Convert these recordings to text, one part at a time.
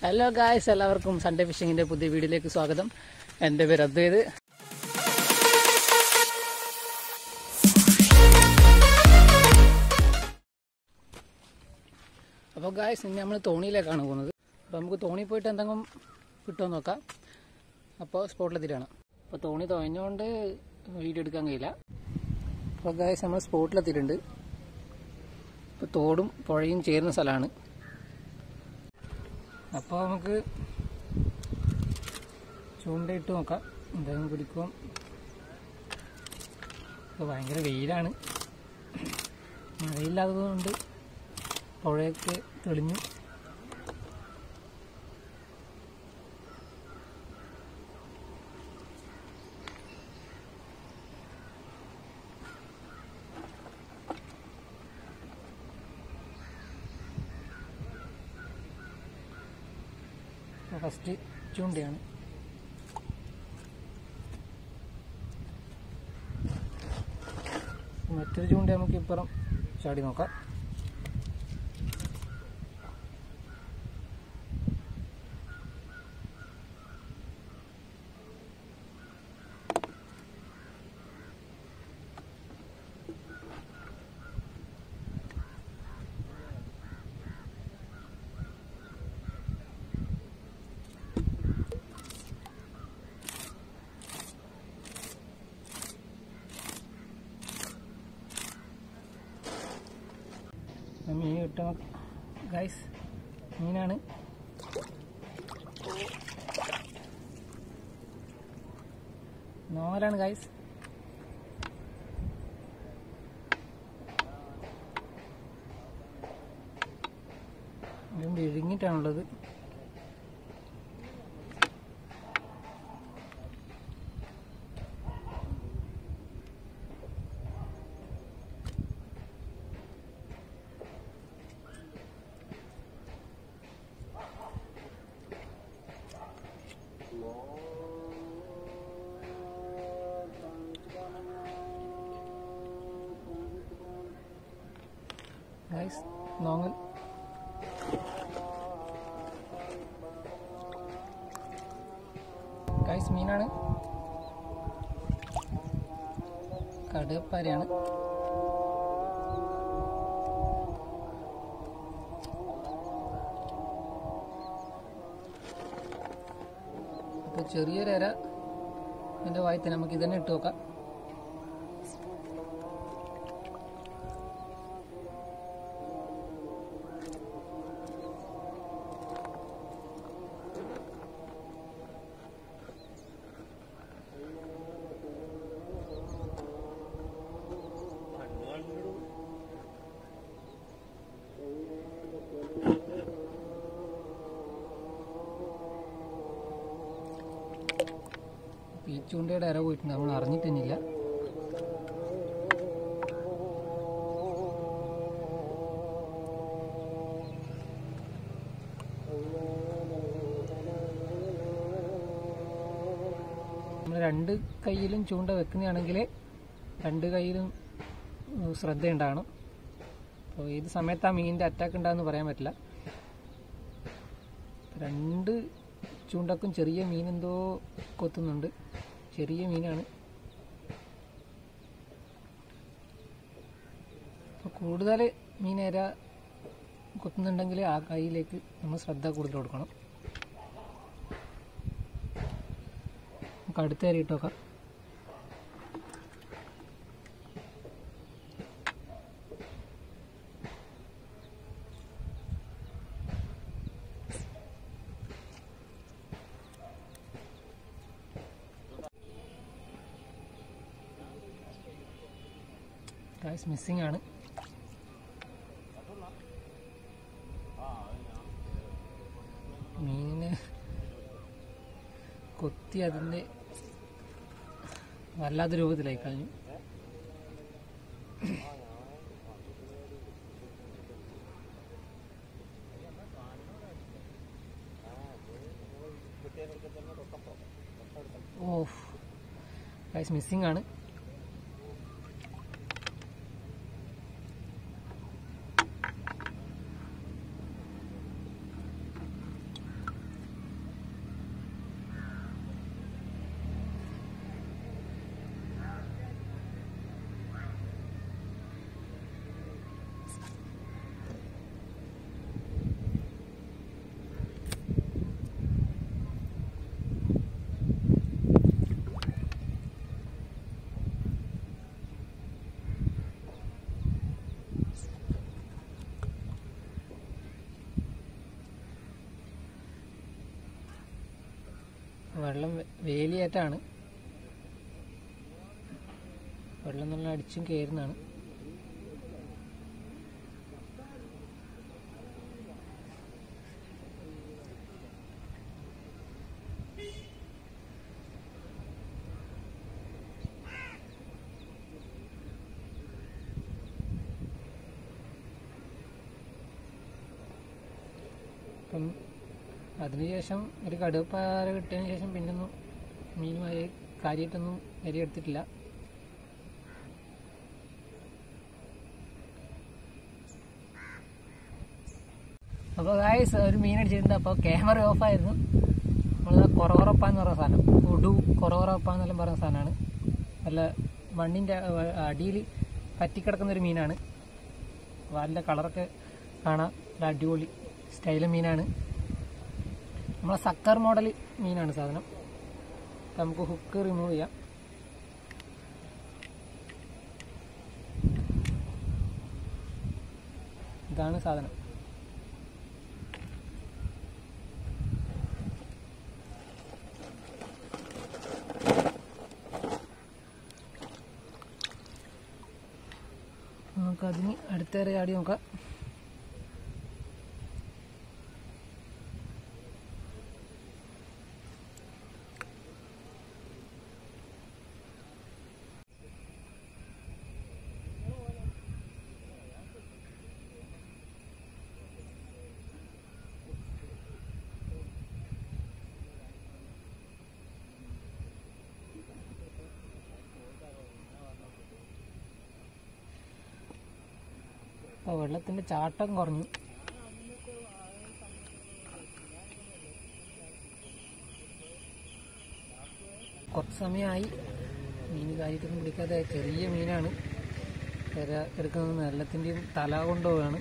hello guys എല്ലാവർക്കും Sunday ഫിഷിങ്ങിന്റെ പുതിയ വീഡിയോയിലേക്ക് സ്വാഗതം എൻ്റെ പേര് അദ്വൈത് അപ്പോൾ ഗായ്സ് ഇനി നമ്മൾ തോണിയിലേക്കാണ് പോകുന്നത് അപ്പോൾ നമുക്ക് തോണി പോയിട്ട് എന്തെങ്കിലും കിട്ടുമോ നോക്കാം അപ്പോൾ സ്പോട്ടിലെത്തിയിട്ടാണ് അപ്പോൾ തോണി തുഴഞ്ഞുകൊണ്ട് വീഡിയോ എടുക്കാൻ കഴിയില്ല അപ്പോൾ ഗായ്സ് നമ്മൾ സ്പോട്ടിലെത്തിയിട്ടുണ്ട് ഇപ്പോൾ തോടും പുഴയും ചേരുന്ന സ്ഥലമാണ് അപ്പോൾ നമുക്ക് ചൂണ്ടയിട്ട് നോക്കാം എന്തായാലും പിടിക്കും ഇപ്പോൾ ഭയങ്കര വെയിലാണ് മഴയില്ലാത്തതുകൊണ്ട് പുഴയൊക്കെ തെളിഞ്ഞു ഫസ്റ്റ് ചൂണ്ടയാണ് മറ്റൊരു ചൂണ്ട നമുക്ക് ഇപ്പുറം ചാടി നോക്കാം മീൻ കിട്ടും ഗൈസ് മീനാണ് നോവലാണ് ഗൈസ് ഇതും വിഴുങ്ങിട്ടാണുള്ളത് ഗൈസ് നോങ്ങൽ ഗൈസ് മീനാണ് കടുപ്പാരയാണ് അപ്പോൾ ചെറിയൊരു അര എൻ്റെ വായത്തിന് നമുക്ക് ഇതന്നെ ഇട്ട് നോക്കാം അപ്പോൾ ഈ ചൂണ്ടയുടെ ഇര പോയിട്ടുണ്ട് നമ്മൾ അറിഞ്ഞിട്ടില്ല നമ്മൾ രണ്ട് കയ്യിലും ചൂണ്ട വെക്കുന്നതാണെങ്കിൽ രണ്ട് കയ്യിലും ഉം, ശ്രദ്ധയുണ്ടാകണം അപ്പോൾ ഏത് സമയത്ത് ആ മീനിൻ്റെ അറ്റാക്ക് ഉണ്ടാകുമെന്ന് പറയാൻ പറ്റില്ല രണ്ട് ചൂണ്ടക്കും ചെറിയ മീൻ എന്തോ കൊത്തുന്നുണ്ട് ചെറിയ മീനാണ് അപ്പോൾ കൂടുതൽ മീനേര കൊത്തുന്നുണ്ടെങ്കിൽ ആ കൈയിലേക്ക് നമ്മൾ ശ്രദ്ധ കൂടുതൽ കൊടുക്കണം നമുക്ക് അടുത്ത കയറി ഇട്ട് നോക്കാം ഗായ്സ് മിസ്സിംഗ് ആണ് മീനിനെ കൊത്തി അതിൻ്റെ വല്ലാത്ത രൂപത്തിലായി കഴിഞ്ഞു ഓ ഗായ്സ് മിസ്സിംഗ് ആണ് വെള്ളം വേ- വേലിയേറ്റാണ് വെള്ളം നല്ല അടിച്ചും കയറുന്നതാണ് അപ്പം അതിനുശേഷം ഒരു കടുവപ്പാര കിട്ടിയതിന് ശേഷം പിന്നൊന്നും മീനുമായി കാര്യമായിട്ടൊന്നും എരിയെടുത്തിട്ടില്ല അപ്പോൾ ഗായ്സ് ഒരു മീൻ അടിച്ചിട്ടുണ്ട് അപ്പോൾ ക്യാമറ ഓഫ് ആയിരുന്നു നമ്മൾ കൊറവറപ്പ എന്ന് പറയുന്ന സാധനം ഉടു കൊറവറപ്പ എന്നെല്ലാം പറയുന്ന സാധനമാണ് നല്ല മണ്ണിൻ്റെ അടിയിൽ പറ്റിക്കിടക്കുന്ന ഒരു മീനാണ് വാലിൻ്റെ കളറൊക്കെ കാണാം നല്ല അടിപൊളി സ്റ്റൈല് മീനാണ് നമ്മളെ സക്കർ മോഡൽ മീനാണ് സാധനം അപ്പം നമുക്ക് ഹുക്ക് റിമൂവ് ചെയ്യാം ഇതാണ് സാധനം നമുക്കതിന് അടുത്തേറെ ചാടി നോക്കാം അപ്പോൾ വെള്ളത്തിൻ്റെ ചാട്ടം കുറഞ്ഞു കുറച്ച് സമയമായി മീൻ കാര്യത്തൊന്നും പിടിക്കാതെ ചെറിയ മീനാണ് കര എടുക്കുന്നത് വെള്ളത്തിൻ്റെയും തല കൊണ്ടുപോവാണ്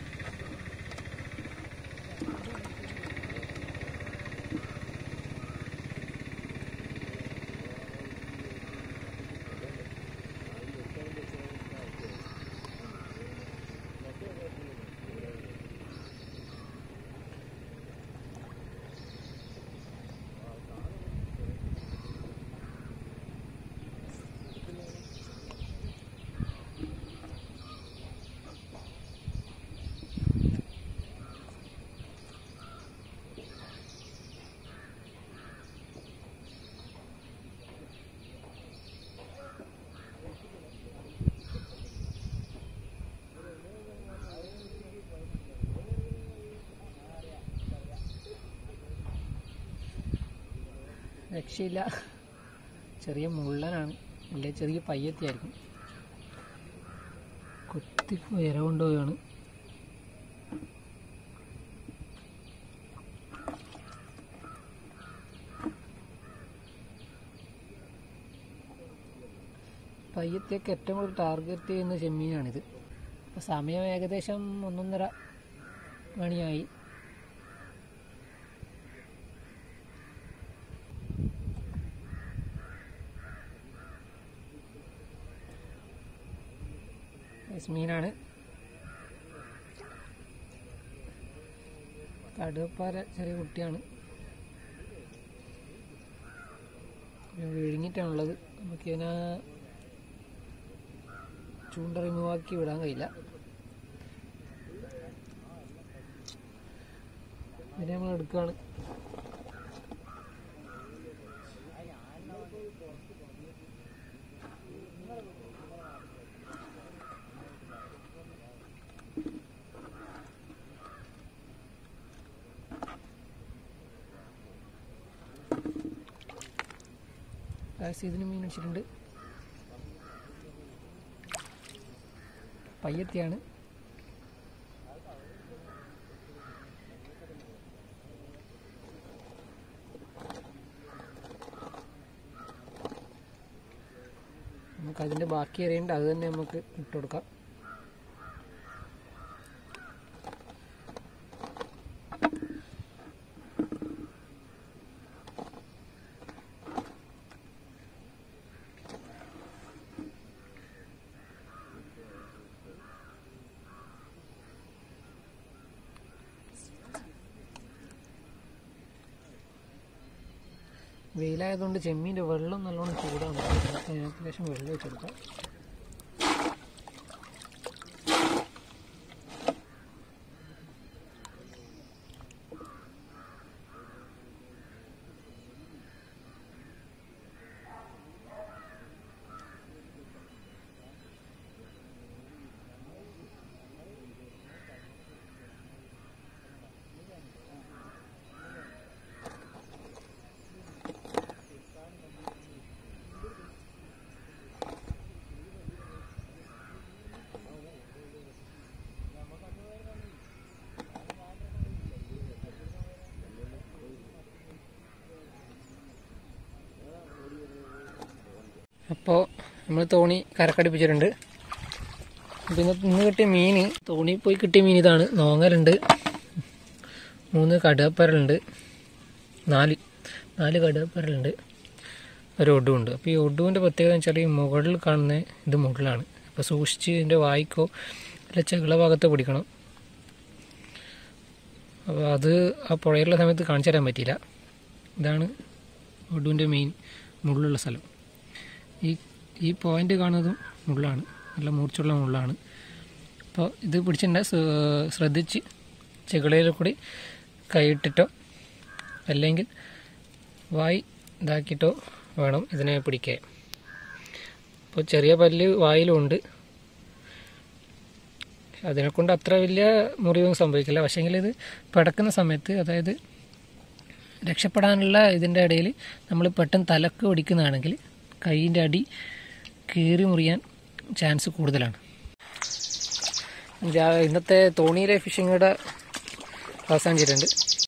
രക്ഷയില്ല ചെറിയ മുള്ളനാണ് ഇല്ല ചെറിയ പയ്യത്തിയായിരിക്കും കുത്തി ഇര കൊണ്ടുപോവുകയാണ് പയ്യത്തിയൊക്കെ ഏറ്റവും കൂടുതൽ ടാർഗറ്റ് ചെയ്യുന്ന ചെമ്മീനാണിത് അപ്പോൾ സമയം ഏകദേശം ഒന്നൊന്നര മണിയായി Yes, മീനാണ് കടുവപ്പാര ചെറിയ കുട്ടിയാണ് ഇത് വിഴുങ്ങിട്ടാണുള്ളത് നമുക്കിതിനെ ചൂണ്ട റിമൂവ് ആക്കി വിടാൻ കഴിയില്ല ഇതിനെ നമ്മൾ എടുക്കുകയാണ് ഗായ്സ് ഇതിന് മീൻ അടിച്ചിട്ടുണ്ട് പയ്യത്തിയാണ് നമുക്ക് അതിൻ്റെ ബാക്കി അറിയേണ്ട അത് തന്നെ നമുക്ക് ഇട്ട് കൊടുക്കാം വെയിലായതുകൊണ്ട് ചെമ്മീൻ്റെ വെള്ളം നല്ലോണം ചൂടാണ് ഏകദേശം വെള്ളം വെച്ചെടുക്കാം അപ്പോൾ നമ്മൾ തോണി കരക്കടിപ്പിച്ചിട്ടുണ്ട് അപ്പോൾ ഇന്ന് ഇന്ന് കിട്ടിയ മീൻ തോണി പോയി കിട്ടിയ മീൻ ഇതാണ് നോങ്ങലുണ്ട് മൂന്ന് കടുകപ്പരലുണ്ട് നാല് നാല് കടുകപ്പരലുണ്ട് ഒരു ഒടുവുണ്ട് അപ്പോൾ ഈ ഒടുവിൻ്റെ പ്രത്യേകത എന്ന് വെച്ചാൽ ഈ മുകളിൽ കാണുന്ന ഇത് മുകളിലാണ് അപ്പോൾ സൂക്ഷിച്ച് ഇതിൻ്റെ വായിക്കോ അല്ല ചെകിള ഭാഗത്തോ പിടിക്കണം അപ്പോൾ അത് ആ പുഴയുള്ള സമയത്ത് കാണിച്ചു തരാൻ പറ്റിയില്ല ഇതാണ് ഒടുവിൻ്റെ മെയിൻ മുള്ളുള്ള സ്ഥലം ഈ ഈ പോയിന്റ് കാണുന്നതും മുള്ളാണ് നല്ല മൂർച്ചുള്ള മുള്ളാണ് അപ്പോൾ ഇത് പിടിച്ചിട്ടുണ്ടെ ശ്രദ്ധിച്ച് ചെകിളയിൽ കൂടി കൈയിട്ടിട്ടോ അല്ലെങ്കിൽ വായി ഇതാക്കിയിട്ടോ വേണം ഇതിനെ പിടിക്കാൻ അപ്പോൾ ചെറിയ പല്ല് വായിലുണ്ട് അതിനെക്കൊണ്ട് അത്ര വലിയ മുറിവൊന്നും സംഭവിക്കില്ല പക്ഷേങ്കിൽ ഇത് പിടക്കുന്ന സമയത്ത് അതായത് രക്ഷപ്പെടാനുള്ള ഇതിൻ്റെ ഇടയിൽ നമ്മൾ പെട്ടെന്ന് തലക്ക് ഒടിക്കുന്നതാണെങ്കിൽ കൈയിൻ്റെ അടി കീറി മുറിയാൻ ചാൻസ് കൂടുതലാണ് ഇന്നത്തെ തോണിയിലെ ഫിഷിങ്ങുടെ അവസാനിച്ചിട്ടുണ്ട്